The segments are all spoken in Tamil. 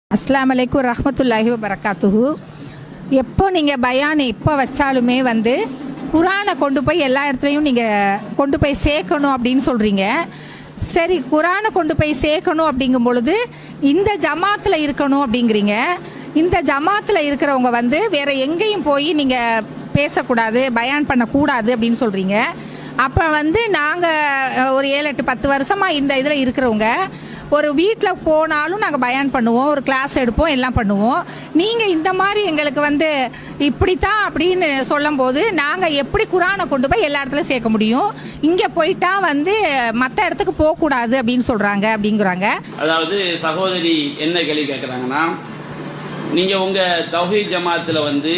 அஸ்லாம் அலைக்கும் ரஹமத்துல்லாஹி வரகாத்துஹு எப்போ நீங்கள் பயான் எப்போ வச்சாலுமே வந்து குரானை கொண்டு போய் எல்லா இடத்துலையும் நீங்கள் கொண்டு போய் சேர்க்கணும் அப்படின்னு சொல்கிறீங்க சரி குரானை கொண்டு போய் சேர்க்கணும் அப்படிங்கும் பொழுது இந்த ஜமாத்தில் இருக்கணும் அப்படிங்கிறீங்க இந்த ஜமாத்தில் இருக்கிறவங்க வந்து வேற எங்கேயும் போய் நீங்கள் பேசக்கூடாது பயான் பண்ணக்கூடாது அப்படின்னு சொல்கிறீங்க அப்போ வந்து நாங்கள் ஒரு ஏழு எட்டு பத்து வருஷமாக இந்த இதில் இருக்கிறவங்க ஒரு வீட்டில் போனாலும் நாங்கள் பயான் பண்ணுவோம் ஒரு கிளாஸ் எடுப்போம் எல்லாம் பண்ணுவோம் நீங்கள் இந்த மாதிரி எங்களுக்கு வந்து இப்படித்தான் அப்படின்னு சொல்லும்போது நாங்கள் எப்படி குரானை கொண்டு போய் எல்லா இடத்துலையும் சேர்க்க முடியும் இங்கே போயிட்டா வந்து மற்ற இடத்துக்கு போகக்கூடாது அப்படின்னு சொல்கிறாங்க அப்படிங்கிறாங்க அதாவது சகோதரி என்ன கேள்வி கேட்குறாங்கன்னா நீங்கள் உங்கள் தௌஹீத் ஜமாத்தில் வந்து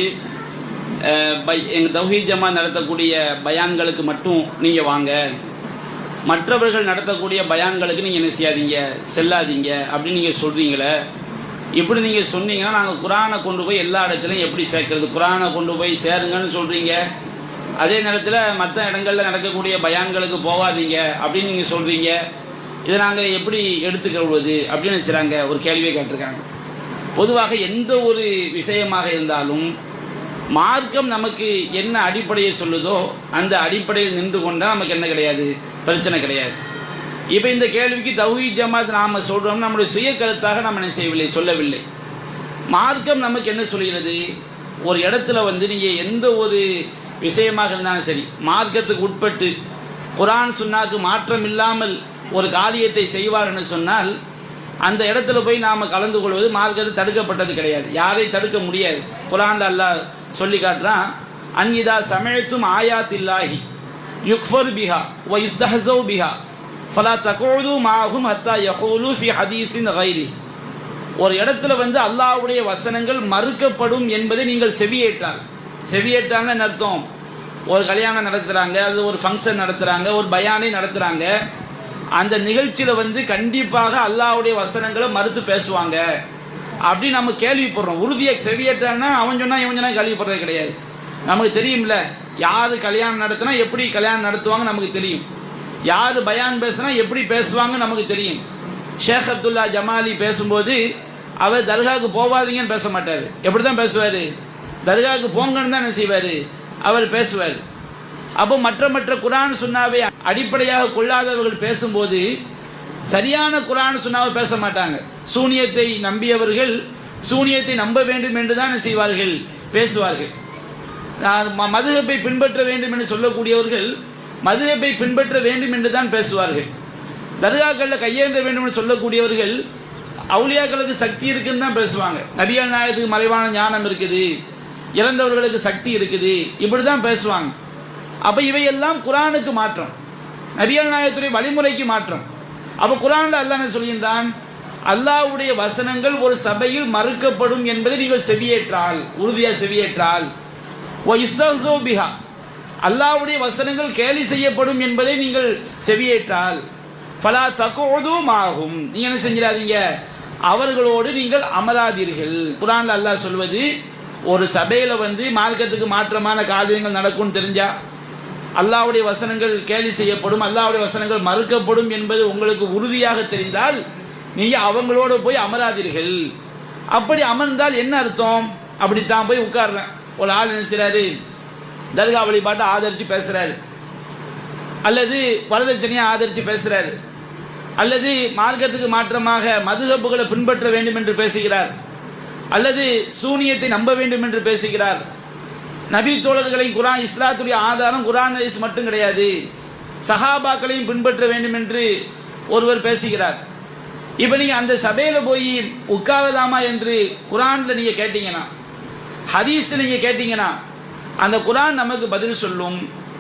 அஹ், பை எங்கள் தௌஹீத் ஜமாத் நடத்தக்கூடிய பயான்களுக்கு மட்டும் நீங்கள் வாங்க மற்றவர்கள் நடத்தக்கூடிய பயான்களுக்கு நீங்கள் என்ன செய்யாதீங்க செல்லாதீங்க அப்படின்னு நீங்கள் சொல்கிறீங்களே இப்படி நீங்கள் சொன்னீங்கன்னா நாங்கள் குரானை கொண்டு போய் எல்லா இடத்துலையும் எப்படி சேர்க்கறது குரானை கொண்டு போய் சேருங்கன்னு சொல்கிறீங்க அதே நேரத்தில் மற்ற இடங்களில் நடக்கக்கூடிய பயான்களுக்கு போகாதீங்க அப்படின்னு நீங்கள் சொல்கிறீங்க இதை நாங்கள் எப்படி எடுத்துக்கொள்வது அப்படின்னு நினைச்சுறாங்க ஒரு கேள்வியை கேட்டிருக்காங்க பொதுவாக எந்த ஒரு விஷயமாக இருந்தாலும் மார்க்கம் நமக்கு என்ன அடிப்படையை சொல்லுதோ அந்த அடிப்படையில் நின்று கொண்டால் நமக்கு என்ன கிடையாது பிரச்சனை கிடையாது இப்போ இந்த கேள்விக்கு தௌஹி ஜமாத் நாம் சொல்கிறோம் நம்முடைய சுய கருத்தாக நாம் என்ன செய்யவில்லை சொல்லவில்லை மார்க்கம் நமக்கு என்ன சொல்கிறது ஒரு இடத்துல வந்து நீங்கள் எந்த ஒரு விஷயமாக இருந்தாலும் சரி மார்க்கத்துக்கு உட்பட்டு குரான் சுன்னாக்கு மாற்றம் இல்லாமல் ஒரு காரியத்தை செய்வார்னு சொன்னால் அந்த இடத்துல போய் நாம் கலந்து கொள்வது மார்க்கத்தை தடுக்கப்பட்டது கிடையாது யாரை தடுக்க முடியாது குரான்ல அல்லாஹ் சொல்லி காட்டுறான் அன்இதா சமயத்தும் ஆயாத்தில்லாஹி யுக்ஃபர் பிஹா வ யுஸ்தஹஸவ் பிஹா ஃபலா தகூது மாஹும் ஹத்தா யகூலு ஃபி ஹதீஸின் கைரி ஒரு இடத்துல வந்து அல்லாஹ்வுடைய வசனங்கள் மறுக்கப்படும் என்பதை நீங்கள் செவியேற்றால் செவியேற்றாங்க அர்த்தம் ஒரு கல்யாணம் நடத்துகிறாங்க அது ஒரு ஃபங்க்ஷன் நடத்துகிறாங்க ஒரு பயானை நடத்துகிறாங்க அந்த நிகழ்ச்சியில் வந்து கண்டிப்பாக அல்லாஹ்வுடைய வசனங்களை மறுத்து பேசுவாங்க அப்படி நம்ம கேள்விப்படுறோம் உறுதியை செவியேற்றான்னா அவன் சொன்னா இவன் சொன்னா கேள்விப்படுறது கிடையாது நமக்கு தெரியும்ல யாரு கல்யாணம் நடத்தினா எப்படி கல்யாணம் நடத்துவாங்க நமக்கு தெரியும் யார் பயான் பேசுனா எப்படி பேசுவாங்க நமக்கு தெரியும் ஷேக் அப்துல்லா ஜமாலி பேசும்போது அவர் தர்காவுக்கு போவாதீங்கன்னு பேச மாட்டார் எப்படி தான் பேசுவார் தர்காவுக்கு போங்கன்னு தான் என்ன செய்வார் அவர் பேசுவார் அப்போ மற்ற மற்ற குரான் சுன்னாவை அடிப்படையாக கொள்ளாதவர்கள் பேசும்போது சரியான குரான் சுன்னாவை பேச மாட்டாங்க சூனியத்தை நம்பியவர்கள் சூனியத்தை நம்ப வேண்டும் என்று தான் என்ன செய்வார்கள் பேசுவார்கள் ம- மதுஹப்பை பின்பற்ற வேண்டும் என்று சொல்லக்கூடியவர்கள் மதுஹப்பை பின்பற்ற வேண்டும் என்று தான் பேசுவார்கள் தர்காக்களில் கையேந்த வேண்டும் என்று சொல்லக்கூடியவர்கள் அவுலியாக்களுக்கு சக்தி இருக்குன்னு தான் பேசுவாங்க நபிகள் நாயகத்துக்கு மறைவான ஞானம் இருக்குது இறந்தவர்களுக்கு சக்தி இருக்குது இப்படி தான் பேசுவாங்க அப்போ இவையெல்லாம் குரானுக்கு மாற்றம் நபிகள் நாயகத்துடைய வழிமுறைக்கு மாற்றம் அப்போ குரானில் அல்லாஹ் என்ன சொல்கின்றான் அல்லாஹ்வுடைய வசனங்கள் ஒரு சபையில் மறுக்கப்படும் என்பதை நீங்கள் செவியேற்றால் உறுதியாக செவியேற்றால் ஓ இஸ்தோ பிஹா அல்லாஹ்வுடைய வசனங்கள் கேலி செய்யப்படும் என்பதை நீங்கள் செவியேற்றால் ஃபலா தகோதும் ஆகும் நீங்க என்ன செஞ்சிடாதீங்க அவர்களோடு நீங்கள் அமராதீர்கள் குரான்ல அல்லாஹ் சொல்வது ஒரு சபையில வந்து மார்க்கத்துக்கு மாற்றமான காரியங்கள் நடக்கும்னு தெரிஞ்சா அல்லாஹ்வுடைய வசனங்கள் கேலி செய்யப்படும் அல்லாஹ்வுடைய வசனங்கள் மறுக்கப்படும் என்பது உங்களுக்கு உறுதியாக தெரிந்தால் நீங்க அவங்களோட போய் அமராதீர்கள் அப்படி அமர்ந்தால் என்ன அர்த்தம் அப்படித்தான் போய் உட்கார்றேன் ஒரு ஆள் என்ன செய்றாரு தர்கா வழிபாட்டை ஆதரித்து பேசுறாரு அல்லது வரதட்சணையை ஆதரித்து பேசுறாரு அல்லது மார்க்கத்துக்கு மாற்றமாக மதுகப்புகளை பின்பற்ற வேண்டும் என்று பேசுகிறார் அல்லது சூனியத்தை நம்ப வேண்டும் என்று பேசுகிறார் நபி தோழர்களை குரான் இஸ்லாத்துடைய ஆதாரம் குரான் ஹதீஸ் மட்டும் கிடையாது சஹாபாக்களையும் பின்பற்ற வேண்டும் என்று ஒருவர் பேசுகிறார் இப்போ நீங்கள் அந்த சபையில் போய் உட்காரலாமா என்று குரானில் நீங்கள் கேட்டீங்கன்னா ஹதீஸில் நீங்கள் கேட்டீங்கன்னா அந்த குரான் நமக்கு பதில் சொல்லும்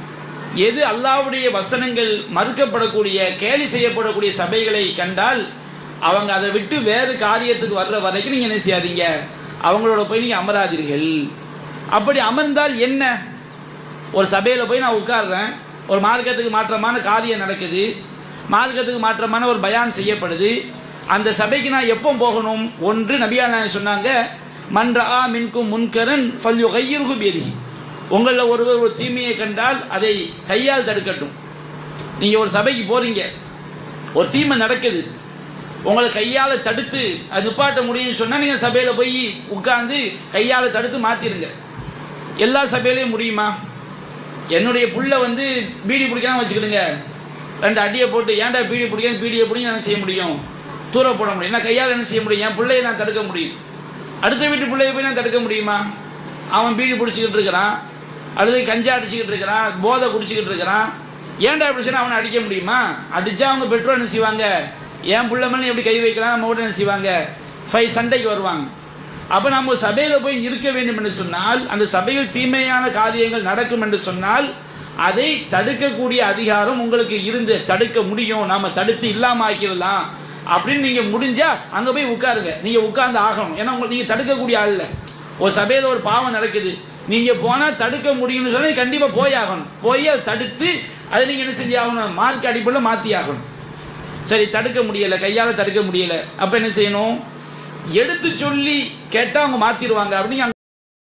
எது அல்லாஹ்வுடைய வசனங்கள் மறுக்கப்படக்கூடிய கேலி செய்யப்படக்கூடிய சபைகளை கண்டால் அவங்க அதை விட்டு வேறு காரியத்துக்கு வர்ற வரைக்கும் நீங்கள் என்ன செய்யாதீங்க அவங்களோட போய் நீங்கள் அமராதீர்கள் அப்படி அமர்ந்தால் என்ன ஒரு சபையில் போய் நான் உட்கார்றேன் ஒரு மார்க்கத்துக்கு மாற்றமான காரியம் நடக்குது மார்க்கத்துக்கு மாற்றமான ஒரு பயான் செய்யப்படுது அந்த சபைக்கு நான் எப்போ போகணும் ஒன்று நபியா நாயகம் சொன்னாங்க மன்றா மின்கும் முன்கரன் ஃபல்யு கையிருகு பேரிகி உங்களில் ஒருவர் ஒரு தீமையை கண்டால் அதை கையால் தடுக்கட்டும் நீங்கள் ஒரு சபைக்கு போறீங்க ஒரு தீமை நடக்குது உங்களை கையால தடுத்து அது நிப்பாட்ட முடியும்னு சொன்னா நீங்க சபையில போய் உட்கார்ந்து கையால தடுத்து மாத்திருங்க எல்லா சபையிலையும் முடியுமா என்னுடைய புள்ள வந்து பீடி பிடிக்காம வச்சுக்கிடுங்க ரெண்டு அடியை போட்டு ஏன்டா பீடி பிடிக்காம பீடியை பிடிங்க என்ன செய்ய முடியும் தூர போட முடியும் நான் கையால் என்ன செய்ய முடியும் என் பிள்ளையை நான் தடுக்க முடியும் அடுத்த வீட்டு பிள்ளையை போய் நான் தடுக்க முடியுமா அவன் பீடி பிடிச்சிக்கிட்டு இருக்கிறான் அல்லது கஞ்சா அடிச்சுக்கிட்டு இருக்கிறான் போதை குடிச்சிக்கிட்டு இருக்கிறான் ஏன்டா இப்படி சொன்னா அவனை அடிக்க முடியுமா அடிச்சா அவங்க பெட்ரோல் என்ன செய்வாங்க என் பிள்ளை மேலே எப்படி கை வைக்கலாம் நம்ம கூட என்ன செய்வாங்க ஃபை சண்டைக்கு வருவாங்க அப்ப நம்ம சபையில போய் இருக்க வேண்டும் என்று சொன்னால் அந்த சபையில் தீமையான காரியங்கள் நடக்கும் என்று சொன்னால் அதை தடுக்கக்கூடிய அதிகாரம் உங்களுக்கு இருந்து தடுக்க முடியும் நாம தடுத்து இல்லாம ஆக்கிடலாம் அப்படின்னு நீங்க முடிஞ்சா அங்க போய் உட்காருங்க நீங்க உட்கார்ந்து ஆகணும் ஏன்னா உங்களுக்கு நீங்க தடுக்கக்கூடிய ஆள் இல்ல ஒரு சபையில ஒரு பாவம் நடக்குது நீங்க போனா தடுக்க முடியும்னு சொன்னா நீங்க கண்டிப்பா போய் ஆகணும் போய் அதை தடுத்து அதை நீங்க என்ன செஞ்சு ஆகணும் மார்க் அடிப்படையில் மாத்தி ஆகணும் சரி தடுக்க முடியல கையால தடுக்க முடியல அப்ப என்ன செய்யணும் எடுத்து சொல்லி கேட்டா அவங்க மாத்திடுவாங்க அப்படின்னு அங்க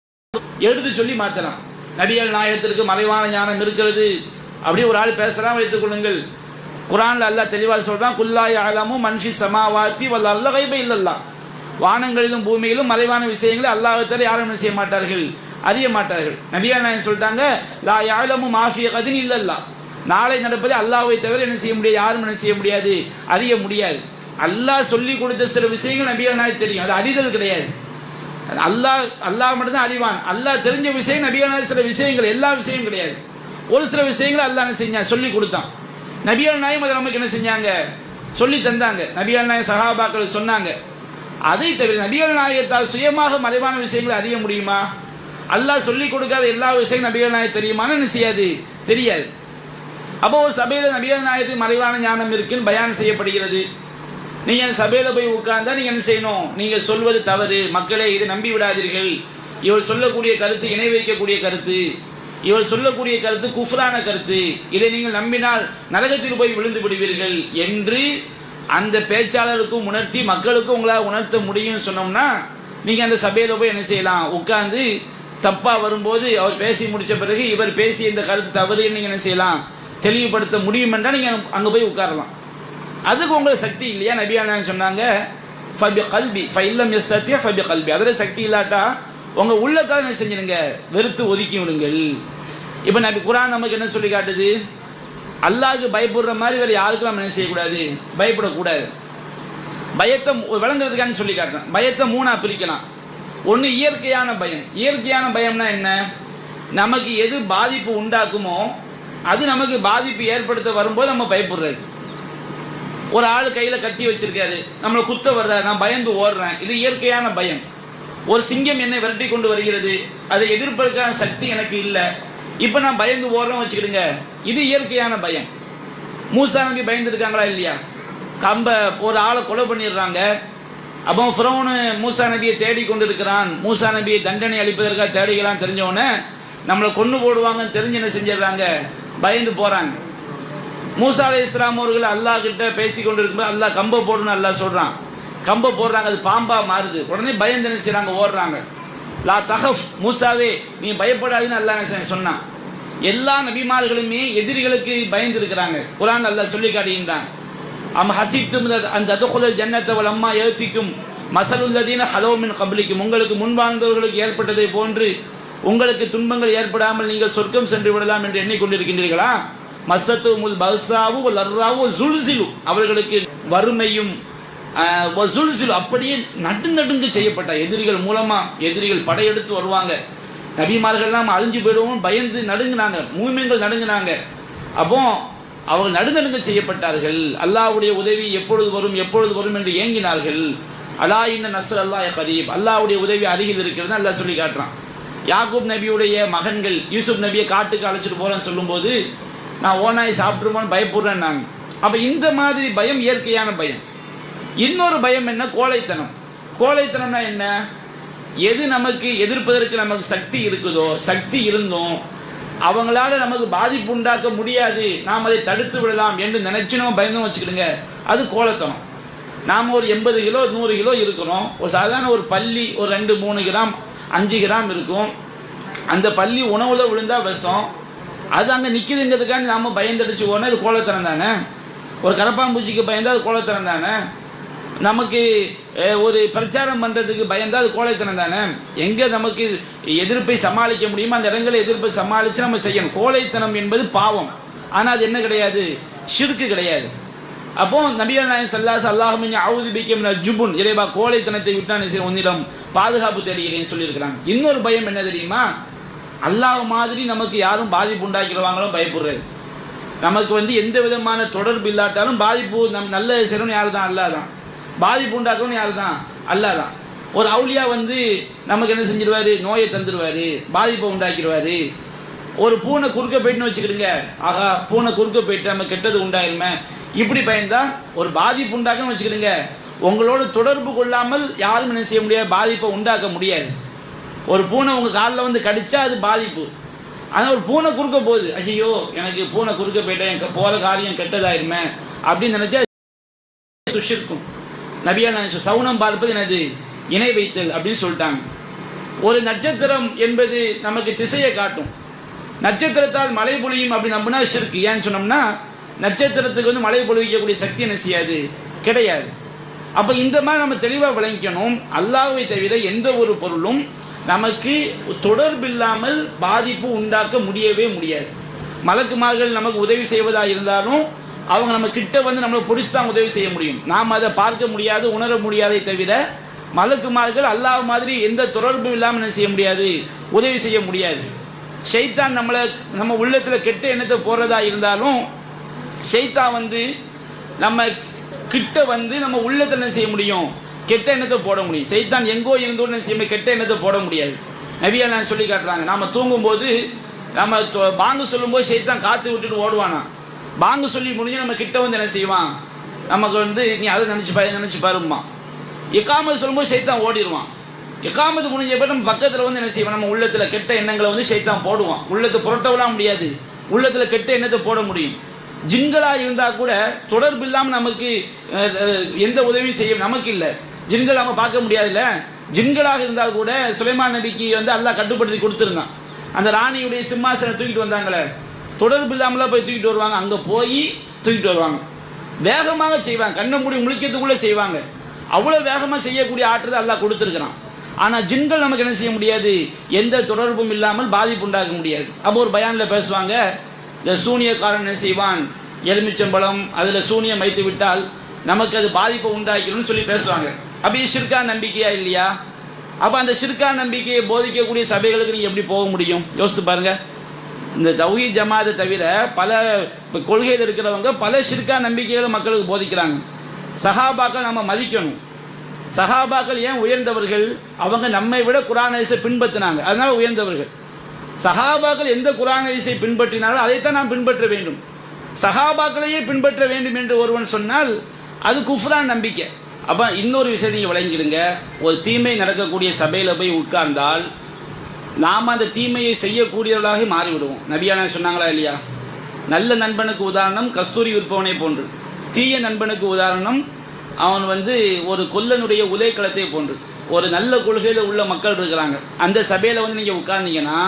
எடுத்து சொல்லி மாத்தலாம் நபிகள் நாயகத்திற்கு மறைவான ஞானம் இருக்கிறது அப்படி ஒரு ஆள் பேசுறான் வைத்துக் கொள்ளுங்கள் குரான்ல அல்லாஹ் தெளிவாக சொல்றான் குல்லாய் ஆலமும் மன்ஷி சமாவாத்தி வல்ல அல்ல கைபை இல்லல்லா வானங்களிலும் பூமியிலும் மறைவான விஷயங்களை அல்லாஹ் தவிர யாரும் என்ன செய்ய மாட்டார்கள் அறிய மாட்டார்கள் நபிகள் நாயகம் சொல்லிட்டாங்க லா யாழமும் ஆஃபிய கதின் இல்லல்லா நாளை நடப்பதை அல்லாஹ்வை தவிர என்ன செய்ய முடியாது யாரும் என்ன செய்ய முடியாது அறிய முடியாது அல்லாஹ் சொல்லி கொடுத்த சில விஷயங்கள் நபிகள் நாயகம் தெரியும் அது அறிதல் கிடையாது அல்லாஹ் அல்லாஹ் மட்டும்தான் அறிவான் அல்லாஹ் தெரிஞ்ச விஷயம் நபிகள் நாயகம் சில விஷயங்கள் எல்லா விஷயமும் கிடையாது ஒரு சில விஷயங்களை அல்லாஹ் என்ன செஞ்சான் சொல்லி கொடுத்தான் நபிகள் நாயம் அதை நமக்கு என்ன செஞ்சாங்க சொல்லி தந்தாங்க நபிகள் நாயகம் சகாபாக்கள் சொன்னாங்க அதை தவிர நபிகள் நாயகத்தால் சுயமாக மறைவான விஷயங்களை அறிய முடியுமா அல்லாஹ் சொல்லி கொடுக்காத எல்லா விஷயங்களும் நபிகள் நாயகம் தெரியுமான்னு என்ன செய்யாது தெரியாது அப்போ ஒரு சபையில நபிகள் நாயகத்துக்கு மறைவான ஞானம் இருக்குன்னு பயான் செய்யப்படுகிறது நீங்க அந்த சபையில போய் உட்கார்ந்தா நீங்க என்ன செய்யணும் நீங்க சொல்வது தவறு மக்களே இதை நம்பி விடாதீர்கள் இவர் சொல்லக்கூடிய கருத்து இணை வைக்கக்கூடிய கருத்து இவர் சொல்லக்கூடிய கருத்து குஃப்ரான கருத்து இதை நீங்கள் நம்பினால் நரகத்தில் போய் விழுந்து விடுவீர்கள் என்று அந்த பேச்சாளருக்கும் உணர்த்தி மக்களுக்கும் உங்களால் உணர்த்த முடியும்னு சொன்னோம்னா நீங்க அந்த சபையில போய் என்ன செய்யலாம் உட்கார்ந்து தப்பா வரும்போது அவர் பேசி முடிச்ச பிறகு இவர் பேசிய இந்த கருத்து தவறுன்னு நீங்க என்ன செய்யலாம் தெளிவுபடுத்த முடியும் என்றால் நீங்க அங்க போய் உட்காரலாம் அதுக்கு உங்களுக்கு சக்தி இல்லையா நபியான சொன்னாங்க ஃபபி கல்வி ஃபைல்லம் எஸ்தத்தியா ஃபபி கல்வி அதில் சக்தி இல்லாட்டா உங்க உள்ளத்தால் என்ன செஞ்சிருங்க வெறுத்து ஒதுக்கி விடுங்கள் இப்போ நபி குரான் நமக்கு என்ன சொல்லி காட்டுது அல்லாஹ்க்கு பயப்படுற மாதிரி வேற யாருக்கும் நம்ம என்ன செய்யக்கூடாது பயப்படக்கூடாது பயத்தை விளங்குறதுக்கான சொல்லி காட்டுறேன் பயத்தை மூணா பிரிக்கலாம் ஒன்று இயற்கையான பயம் இயற்கையான பயம்னா என்ன நமக்கு எது பாதிப்பு உண்டாக்குமோ அது நமக்கு பாதிப்பு ஏற்படுத்த வரும்போது நம்ம பயப்படுறது ஒரு ஆள் கையில கத்தி வச்சிருக்காரு நம்மளை குத்த வர்றாரு நான் பயந்து ஓடுறேன் இது இயற்கையான பயம் ஒரு சிங்கம் என்னை விரட்டி கொண்டு வருகிறது அதை எதிர்ப்பதற்கான சக்தி எனக்கு இல்லை இப்போ நான் பயந்து ஓடுறேன் வச்சுக்கிடுங்க இது இயற்கையான பயம் மூசா நபி பயந்துருக்காங்களா இல்லையா கம்ப ஒரு ஆளை கொலை பண்ணிடுறாங்க அப்போ ஃபிரௌனு மூசா நபியை தேடி கொண்டு இருக்கிறான் மூசா நபியை தண்டனை அளிப்பதற்காக தேடிக்கலாம் தெரிஞ்சவொடனே நம்மளை கொண்டு போடுவாங்கன்னு தெரிஞ்சு என்ன செஞ்சிடுறாங்க பயந்து போறாங்க மூசா அலை இஸ்லாம் அவர்கள் அல்லாஹ் கிட்ட பேசி கொண்டு இருக்கும்போது அல்லாஹ் கம்ப போடணும்னு அல்லாஹ் சொல்றான் கம்ப போடுறாங்க அது பாம்பா மாறுது உடனே பயந்து என்ன செய்றாங்க ஓடுறாங்க லா தகஃப் மூசாவே நீ பயப்படாதுன்னு அல்லாஹ் என்ன செய்ய- சொன்னான் எல்லா நபிமார்களுமே எதிரிகளுக்கு பயந்து இருக்கிறாங்க குரான் அல்லாஹ் சொல்லி காட்டுகின்றான் அம் ஹசிப்தும் அந்த அதுகுலல் ஜன்னத்தை வலம்மா எழுத்திக்கும் மசலுல்லதீன ஹலோமின் கபலிக்கும் உங்களுக்கு முன்வாழ்ந்தவர்களுக்கு ஏற்பட்டதை போன்று உங்களுக்கு துன்பங்கள் ஏற்படாமல் நீங்கள் சொர்க்கம் சென்று விடலாம் என்று எண்ணிக்கொண்டிருக்கின்றீர்களா மசத்து முல் பல்சாவு லர்ராவு ஜுல்சிலு அவர்களுக்கு வறுமையும் ஆஹ், வ ஜுல்சிலு அப்படியே நடுநடுங்கு செய்யப்பட்ட எதிரிகள் மூலமா எதிரிகள் படையெடுத்து வருவாங்க நபிமார்கள்லாம் அழிஞ்சு போயிடுவோம் பயந்து நடுங்கினாங்க மூமியங்கள் நடுங்கினாங்க அப்போ அவர்கள் நடுநடுங்க செய்யப்பட்டார்கள் அல்லாஹ்வுடைய உதவி எப்பொழுது வரும் எப்பொழுது வரும் என்று ஏங்கினார்கள் அலா இன்ன நஸ்ர் அல்லாஹ் கரீப் அல்லாஹ்வுடைய உதவி அருகில் இருக்கிறது அல்லாஹ் சொல்லி காட்டுறான் யாக்கூப் நபியுடைய மகன்கள் யூசுப் நபியை காட்டுக்கு அழைச்சிட்டு போறேன்னு சொல்லும்போது நான் ஓனாய் சாப்பிட்டுருமோன்னு பயப்படுறேன் நான் அப்ப இந்த மாதிரி பயம் இயற்கையான பயம் இன்னொரு பயம் என்ன கோழைத்தனம் கோழைத்தனம்னா என்ன எது நமக்கு எதிர்ப்பதற்கு நமக்கு சக்தி இருக்குதோ சக்தி இருந்தும் அவங்களால நமக்கு பாதிப்பு உண்டாக்க முடியாது நாம் அதை தடுத்து விடலாம் என்று நினைச்சு நம்ம பயந்தும் வச்சுக்கிடுங்க அது கோழைத்தனம் நாம் ஒரு எண்பது கிலோ நூறு கிலோ இருக்கிறோம் ஒரு சாதாரண ஒரு பள்ளி ஒரு ரெண்டு மூணு கிராம் அஞ்சு கிராம் இருக்கும் அந்த பள்ளி உணவுல விழுந்தா விஷம் அது அங்கே நிற்குதுங்கிறதுக்காண்டி நாம பயந்தடிச்சு ஓடனா இது கோலத்தனம் தானே ஒரு கரப்பாம்பூச்சிக்கு பயந்தா அது கோலத்தனம் தானே நமக்கு அஹ், ஒரு பிரச்சாரம் பண்றதுக்கு பயந்தா அது கோழைத்தனம் தானே எங்க நமக்கு எதிர்ப்பை சமாளிக்க முடியுமோ அந்த இடங்களை எதிர்ப்பை சமாளிச்சு நம்ம செய்யணும் கோழைத்தனம் என்பது பாவம் ஆனா அது என்ன கிடையாது ஷிர்க்கு கிடையாது அப்போ நபிகள் நாயகம் சல்லாஸ் அல்லாஹும் அவுது பிக்கம் ஜுபுன் இறைவா கோழைத்தனத்தை விட்டு நான் செய்ய உன்னிடம் பாதுகாப்பு தேடுகிறேன் சொல்லியிருக்கிறாங்க இன்னொரு பயம் என்ன தெரியுமா அல்லாஹ் மாதிரி நமக்கு யாரும் பாதிப்பு உண்டாக்கிடுவாங்களோ பயப்படுறது நமக்கு வந்து எந்த விதமான தொடர்பு இல்லாட்டாலும் பாதிப்பு நம் நல்ல செய்யணும் யார் தான் அல்லா தான் பாதிப்பு உண்டாக்கணும் யார் தான் அல்லா தான் ஒரு அவுலியா வந்து நமக்கு என்ன செஞ்சிருவாரு நோயை தந்துடுவாரு பாதிப்பை உண்டாக்கிடுவாரு ஒரு பூனை குறுக்க போயிட்டுன்னு வச்சுக்கிடுங்க ஆகா பூனை குறுக்க போயிட்டு நம்ம கெட்டது உண்டாயிருமே இப்படி பயந்தா ஒரு பாதிப்பு உண்டாக்கணும்னு வச்சுக்கிடுங்க உங்களோட தொடர்பு கொள்ளாமல் யாரும் என்ன செய்ய முடியாது பாதிப்பை உண்டாக்க முடியாது ஒரு பூனை உங்க காலில் வந்து கடிச்சா அது பாதிப்பு ஆனால் ஒரு பூனை குறுக்க போகுது ஐயோ எனக்கு பூனை குறுக்க போயிட்டேன் எனக்கு போற காரியம் கெட்டதாயிருமே அப்படின்னு நினைச்சா துஷிருக்கும் நபியா நான் சவுனம் பார்ப்பது எனது இணை வைத்தல் அப்படின்னு சொல்லிட்டாங்க ஒரு நட்சத்திரம் என்பது நமக்கு திசையை காட்டும் நட்சத்திரத்தால் மழை பொழியும் அப்படி நம்பினா ஷிர்க் ஏன்னு சொன்னோம்னா நட்சத்திரத்துக்கு வந்து மழை பொழிவிக்கக்கூடிய சக்தி என்ன செய்யாது கிடையாது அப்ப இந்த மாதிரி நம்ம தெளிவாக விளங்கிக்கணும் அல்லாஹ்வை தவிர எந்த ஒரு பொருளும் நமக்கு தொடர்பு இல்லாமல் பாதிப்பு உண்டாக்க முடியவே முடியாது மலக்குமார்கள் நமக்கு உதவி செய்வதா இருந்தாலும் அவங்க நம்ம கிட்ட வந்து நம்மளை பிடிச்சி தான் உதவி செய்ய முடியும் நாம் அதை பார்க்க முடியாது உணர முடியாதை தவிர மலக்குமார்கள் அல்லாஹ் மாதிரி எந்த தொடர்பும் இல்லாமல் என்ன செய்ய முடியாது உதவி செய்ய முடியாது ஷைத்தான் நம்மளை நம்ம உள்ளத்தில் கெட்ட எண்ணத்தை போடுறதா இருந்தாலும் ஷைத்தான் வந்து நம்ம கிட்ட வந்து நம்ம உள்ளத்தில் என்ன செய்ய முடியும் கெட்ட எண்ணத்தை போட முடியும் சைத்தான் எங்கோ இருந்தோ என்ன செய்ய முடியும் கெட்ட எண்ணத்தை போட முடியாது நபியா நான் சொல்லி காட்டுறாங்க நாம தூங்கும்போது நம்ம தொ- பாங்கு சொல்லும்போது சைத்தான் காத்து விட்டுட்டு ஓடுவானா பாங்கு சொல்லி முடிஞ்சு நம்ம கிட்ட வந்து என்ன செய்வான் நமக்கு வந்து நீ அதை நினைச்சு பாரு நினைச்சு பாருமா இக்காமத் சொல்லும்போது சைத்தான் ஓடிடுவான் இக்காமத்து முடிஞ்ச பிறகு நம்ம பக்கத்தில் வந்து என்ன செய்வான் நம்ம உள்ளத்துல கெட்ட எண்ணங்களை வந்து சைத்தான் போடுவான் உள்ளத்தை புரட்டவெல்லாம் முடியாது உள்ளத்துல கெட்ட எண்ணத்தை போட முடியும் ஜின்களா இருந்தா கூட தொடர்பு இல்லாம நமக்கு அஹ், அஹ், எந்த உதவியும் செய்ய நமக்கு இல்லை ஜின்கள் நம்ம பார்க்க முடியாதுல்ல ஜின்களாக இருந்தால் கூட சுலைமான் நபிக்கு வந்து அல்லாஹ் கட்டுப்படுத்தி கொடுத்துருந்தான் அந்த ராணியுடைய சிம்மாசனம் தூக்கிட்டு வந்தாங்களே தொடர்பு இல்லாமலாம் போய் தூக்கிட்டு வருவாங்க அங்க போய் தூக்கிட்டு வருவாங்க வேகமாக செய்வாங்க கண்ணை மூடி முழிக்கிறதுக்குள்ள செய்வாங்க அவ்வளவு வேகமா செய்யக்கூடிய ஆற்றல் அல்லாஹ் கொடுத்துருக்கிறான் ஆனா ஜின்கள் நமக்கு என்ன செய்ய முடியாது எந்த தொடர்பும் இல்லாமல் பாதிப்பு உண்டாக்க முடியாது அப்போ ஒரு பயான்ல பேசுவாங்க இந்த சூனியக்காரன் என்ன செய்வான் எலுமிச்சம்பழம் அதுல சூனியம் வைத்து விட்டால் நமக்கு அது பாதிப்பை உண்டாக்கிடும்னு சொல்லி பேசுவாங்க அப்ப இது ஷிர்கா நம்பிக்கையா இல்லையா அப்ப அந்த ஷிர்கா நம்பிக்கையை போதிக்கக்கூடிய சபைகளுக்கு நீங்க எப்படி போக முடியும் யோசித்து பாருங்க இந்த தௌஹி ஜமாத்தை தவிர பல இப்ப கொள்கையில் இருக்கிறவங்க பல ஷிர்கா நம்பிக்கைகளை மக்களுக்கு போதிக்கிறாங்க சஹாபாக்கள் நம்ம மதிக்கணும் சஹாபாக்கள் ஏன் உயர்ந்தவர்கள் அவங்க நம்மை விட குரான் ஹதீஸை பின்பற்றினாங்க அதனால உயர்ந்தவர்கள் சஹாபாக்கள் எந்த குரான் ஹதீஸை பின்பற்றினாலும் அதைத்தான் நாம் பின்பற்ற வேண்டும் சஹாபாக்களையே பின்பற்ற வேண்டும் என்று ஒருவன் சொன்னால் அது குஃப்ரான் நம்பிக்கை அப்ப இன்னொரு விஷயத்தை நீங்க விளங்கிடுங்க ஒரு தீமை நடக்கக்கூடிய சபையில போய் உட்கார்ந்தால் நாம் அந்த தீமையை செய்யக்கூடியவர்களாக மாறிவிடுவோம் நபியான சொன்னாங்களா இல்லையா நல்ல நண்பனுக்கு உதாரணம் கஸ்தூரி விற்பவனை போன்று தீய நண்பனுக்கு உதாரணம் அவன் வந்து ஒரு கொல்லனுடைய உதயக்களத்தை போன்று ஒரு நல்ல கொள்கையில் உள்ள மக்கள் இருக்கிறாங்க அந்த சபையில் வந்து நீங்கள் உட்கார்ந்தீங்கன்னா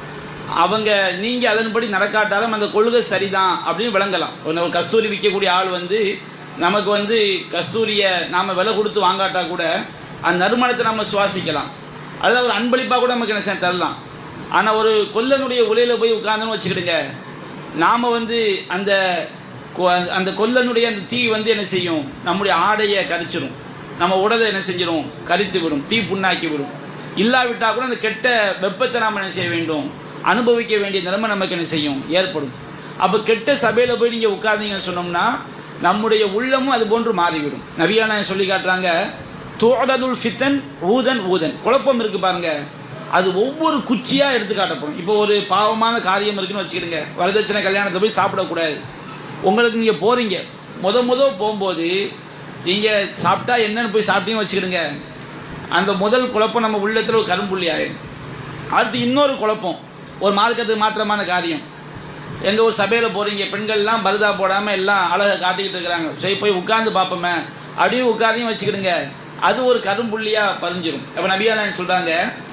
அவங்க நீங்கள் அதன்படி நடக்காட்டாலும் அந்த கொள்கை சரிதான் அப்படின்னு விளங்கலாம் ஒரு ஒரு கஸ்தூரி விற்கக்கூடிய ஆள் வந்து நமக்கு வந்து கஸ்தூரியை நாம் விலை கொடுத்து வாங்காட்டா கூட அந்த நறுமணத்தை நம்ம சுவாசிக்கலாம் அதில் ஒரு அன்பளிப்பாக கூட நமக்கு என்ன செய்ய தரலாம் ஆனால் ஒரு கொல்லனுடைய உலையில் போய் உட்கார்ந்தோன்னு வச்சுக்கிடுங்க நாம் வந்து அந்த கொ- அந்த கொல்லனுடைய அந்த தீ வந்து என்ன செய்யும் நம்முடைய ஆடையை கரிச்சிடும் நம்ம உடலை என்ன செஞ்சிடும் கரித்து விடும் தீ புண்ணாக்கி விடும் இல்லாவிட்டா கூட அந்த கெட்ட வெப்பத்தை நாம் என்ன செய்ய வேண்டும் அனுபவிக்க வேண்டிய நிலைமை நமக்கு என்ன செய்யும் ஏற்படும் அப்போ கெட்ட சபையில் போய் நீங்கள் உட்கார்ந்தீங்கன்னு சொன்னோம்னா நம்முடைய உள்ளமும் அது போன்று மாறிவிடும் நபியான சொல்லி காட்டுறாங்க தோடதுல் ஃபித்தன் ஊதன் ஊதன் குழப்பம் இருக்கு பாருங்க அது ஒவ்வொரு குச்சியா எடுத்து காட்டப்படும் இப்போ ஒரு பாவமான காரியம் இருக்குன்னு வச்சுக்கிடுங்க வரதட்சணை கல்யாணத்தை போய் சாப்பிடக்கூடாது உங்களுக்கு நீங்க போறீங்க முத முத போகும்போது நீங்க சாப்பிட்டா என்னன்னு போய் சாப்பிட்டீங்கன்னு வச்சுக்கிடுங்க அந்த முதல் குழப்பம் நம்ம உள்ளத்துல ஒரு கரும்புள்ளி ஆயிடும் அடுத்து இன்னொரு குழப்பம் ஒரு மார்க்கத்துக்கு மாற்றமான காரியம் எங்க ஒரு சபையில போறீங்க பெண்கள்லாம் பருதா போடாம எல்லாம் அழகை காட்டிக்கிட்டு இருக்கிறாங்க சரி போய் உட்கார்ந்து பார்ப்போமே அப்படியே உட்காரையும் வச்சுக்கிடுங்க அது ஒரு கரும்புள்ளியா பதிஞ்சிரும் அப்ப நபியானன் சொல்றாங்க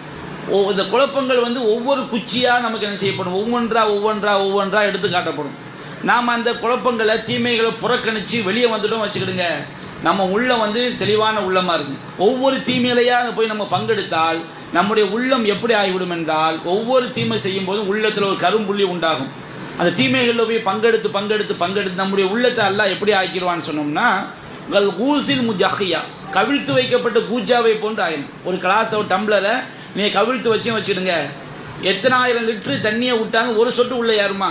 ஓ இந்த குழப்பங்கள் வந்து ஒவ்வொரு குச்சியா நமக்கு என்ன செய்யப்படும் ஒவ்வொன்றா ஒவ்வொன்றா ஒவ்வொன்றா எடுத்து காட்டப்படும் நாம் அந்த குழப்பங்களை தீமைகளை புறக்கணிச்சு வெளியே வந்துட்டோம் வச்சுக்கிடுங்க நம்ம உள்ள வந்து தெளிவான உள்ளமா இருக்கும் ஒவ்வொரு தீமையிலையாக போய் நம்ம பங்கெடுத்தால் நம்முடைய உள்ளம் எப்படி ஆகிவிடும் என்றால் ஒவ்வொரு தீமை செய்யும் போதும் உள்ளத்தில் ஒரு கரும்புள்ளி உண்டாகும் அந்த தீமைகளில் போய் பங்கெடுத்து பங்கெடுத்து பங்கெடுத்து நம்முடைய உள்ளத்தை அல்லாஹ் எப்படி ஆக்கிடுவான்னு சொன்னோம்னா உங்கள் ஊசில் முஜஹியா கவிழ்த்து வைக்கப்பட்ட கூஜாவை போன்று ஆயிரும் ஒரு கிளாஸ் ஒரு டம்ளரை நீங்கள் கவிழ்த்து வச்சும் வச்சுடுங்க எத்தனை ஆயிரம் லிட்டரு தண்ணியை விட்டாங்க ஒரு சொட்டு உள்ள யாருமா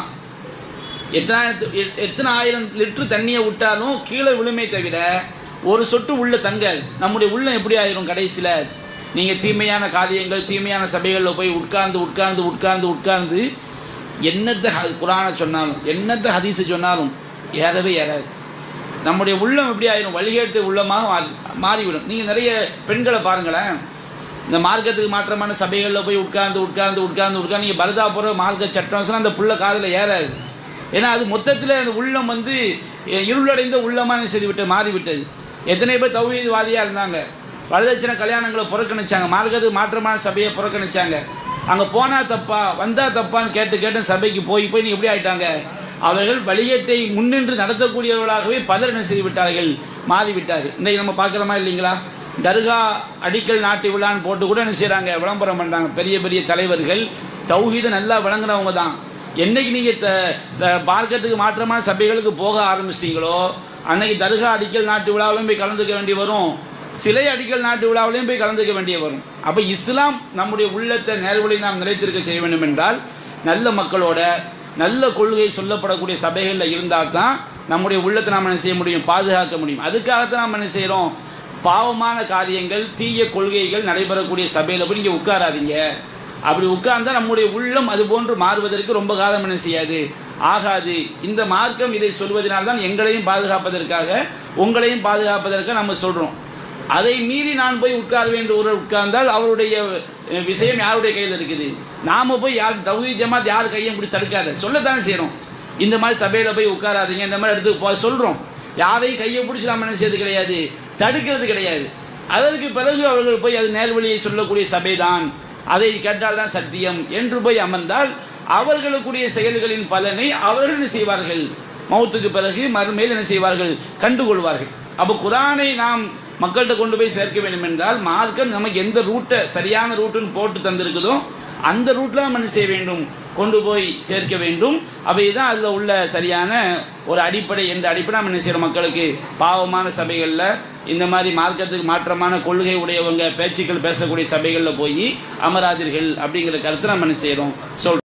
எத்தனை எ- எத்தனை ஆயிரம் லிட்டரு தண்ணியை விட்டாலும் கீழே விழுமே தவிர ஒரு சொட்டு உள்ள தங்காது நம்முடைய உள்ளம் எப்படி ஆயிரும் கடைசியில் நீங்கள் தீமையான காரியங்கள் தீமையான சபைகளில் போய் உட்கார்ந்து உட்கார்ந்து உட்கார்ந்து உட்கார்ந்து என்னத்தை ஹ- குரானை சொன்னாலும் என்னத்தை ஹதீஸை சொன்னாலும் ஏறவே ஏறாது நம்முடைய உள்ளம் எப்படி ஆயிரும் வழிகேட்டு உள்ளமாக மாறி மாறிவிடும் நீங்கள் நிறைய பெண்களை பாருங்களேன் இந்த மார்க்கத்துக்கு மாற்றமான சபைகளில் போய் உட்கார்ந்து உட்கார்ந்து உட்கார்ந்து உட்கார்ந்து நீங்கள் பரதாபுர மார்க்க சட்டம் சொன்னா அந்த புள்ள காதில் ஏறாது ஏன்னா அது மொத்தத்தில் அந்த உள்ளம் வந்து எ- இருளடைந்த உள்ளமான செய்துவிட்டு மாறிவிட்டது எத்தனை பேர் தௌஹீத்வாதியாக இருந்தாங்க வரதட்சணை கல்யாணங்களை புறக்கணிச்சாங்க மார்க்கத்துக்கு மாற்றமான சபையை புறக்கணிச்சாங்க அங்கே போனால் தப்பா வந்தா தப்பான்னு கேட்டு கேட்டு சபைக்கு போய் போய் நீ எப்படி ஆயிட்டாங்க அவர்கள் வழிகேட்டை முன்னின்று நடத்தக்கூடியவர்களாகவே பலர் என்ன செய்து விட்டார்கள் மாறிவிட்டார்கள் இன்னைக்கு நம்ம பார்க்குறோமா இல்லைங்களா தர்கா அடிக்கல் நாட்டு விழான்னு போட்டு கூட என்ன செய்கிறாங்க விளம்பரம் பண்ணுறாங்க பெரிய பெரிய தலைவர்கள் தௌஹீதை நல்லா விளங்குறவங்க தான் என்னைக்கு நீங்கள் மார்க்கத்துக்கு மாற்றமான சபைகளுக்கு போக ஆரம்பிச்சிட்டீங்களோ அன்னைக்கு தர்கா அடிக்கல் நாட்டு விழாவிலும் போய் கலந்துக்க வேண்டி வரும் சிலை அடிக்கல் நாட்டு விழாவிலையும் போய் கலந்துக்க வேண்டிய வரும் அப்போ இஸ்லாம் நம்முடைய உள்ளத்தை நேர்வழி நாம் நிலைத்திருக்க செய்ய வேண்டும் என்றால் நல்ல மக்களோட நல்ல கொள்கை சொல்லப்படக்கூடிய சபைகளில் இருந்தால் தான் நம்முடைய உள்ளத்தை நாம் என்ன செய்ய முடியும் பாதுகாக்க முடியும் அதுக்காகத்தான் நாம் என்ன செய்கிறோம் பாவமான காரியங்கள் தீய கொள்கைகள் நடைபெறக்கூடிய சபையில் போய் நீங்கள் உட்காராதீங்க அப்படி உட்கார்ந்தா நம்முடைய உள்ளம் அது போன்று மாறுவதற்கு ரொம்ப காலம் என்ன செய்யாது ஆகாது இந்த மார்க்கம் இதை சொல்வதனால்தான் எங்களையும் பாதுகாப்பதற்காக உங்களையும் பாதுகாப்பதற்காக நம்ம சொல்றோம் அதை மீறி நான் போய் உட்கார வேண்டும் ஒரு உட்கார்ந்தால் அவருடைய அஹ், விஷயம் யாருடைய கையில் இருக்குது நாம போய் யார் தகுதி ஜமாத் யார் கையும் இப்படி தடுக்காத சொல்லத்தானே செய்றோம் இந்த மாதிரி சபையில போய் உட்காராதீங்க இந்த மாதிரி இடத்துக்கு போய் சொல்றோம் யாரையும் கையை பிடிச்சி நம்ம என்ன செய்யறது கிடையாது தடுக்கிறது கிடையாது அதற்கு பிறகு அவர்கள் போய் அது நேர்வழியை சொல்லக்கூடிய சபைதான் அதை கேட்டால் தான் சத்தியம் என்று போய் அமர்ந்தால் அவர்களுக்குரிய செயல்களின் பலனை அவர்கள் என்ன செய்வார்கள் மௌத்துக்கு பிறகு மறுமையில் என்ன செய்வார்கள் கண்டுகொள்வார்கள் அப்போ குரானை நாம் மக்கள்கிட்ட கொண்டு போய் சேர்க்க வேண்டும் என்றால் மார்க்கம் நமக்கு எந்த ரூட்டை சரியான ரூட்டுன்னு போட்டு தந்திருக்குதோ அந்த ரூட்டில் நம்ம என்ன செய்ய வேண்டும் கொண்டு போய் சேர்க்க வேண்டும் அவை தான் அதில் உள்ள சரியான ஒரு அடிப்படை எந்த அடிப்படை நம்ம என்ன செய்கிறோம் மக்களுக்கு பாவமான சபைகளில் இந்த மாதிரி மார்க்கத்துக்கு மாற்றமான கொள்கை உடையவங்க பேச்சுக்கள் பேசக்கூடிய சபைகளில் போய் அமராதீர்கள் அப்படிங்கிற கருத்தை நம்ம என்ன செய்கிறோம் சொல்